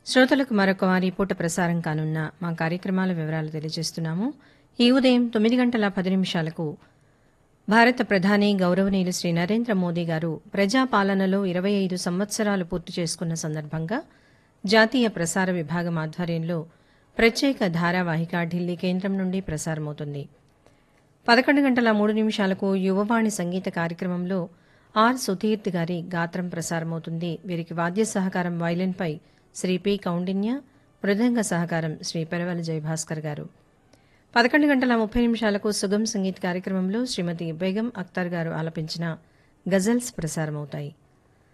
శ్రోతలకు మరొక వారి పూట ప్రసారం కానున్న మా కార్యక్రమాల వివరాలు తెలియజేస్తున్నాము ఈ ఉదయం తొమ్మిది గంటల పది నిమిషాలకు భారత ప్రధాని గౌరవనీయులు శ్రీ నరేంద్ర మోదీ గారు ప్రజాపాలనలో ఇరవై ఐదు సంవత్సరాలు పూర్తి చేసుకున్న సందర్భంగా జాతీయ ప్రసార విభాగం ఆధ్వర్యంలో ప్రత్యేక ధారావాహిక ఢిల్లీ కేంద్రం నుండి ప్రసారమవుతుంది పదకొండు గంటల మూడు నిమిషాలకు యువవాణి సంగీత కార్యక్రమంలో ఆర్ సుధీర్త్ గారి గాత్రం ప్రసారమవుతుంది వీరికి వాద్య సహకారం వైలిన్పై శ్రీ పి కౌండిన్య మృదంగ సహకారం శ్రీ పెరవల జయభాస్కర్ గారు పదకొండు గంటల ముప్పై నిమిషాలకు సుగం సంగీత్ కార్యక్రమంలో శ్రీమతి బేగం అఖ్తర్ గారు ఆలపించిన గజల్స్ ప్రసారమవుతాయి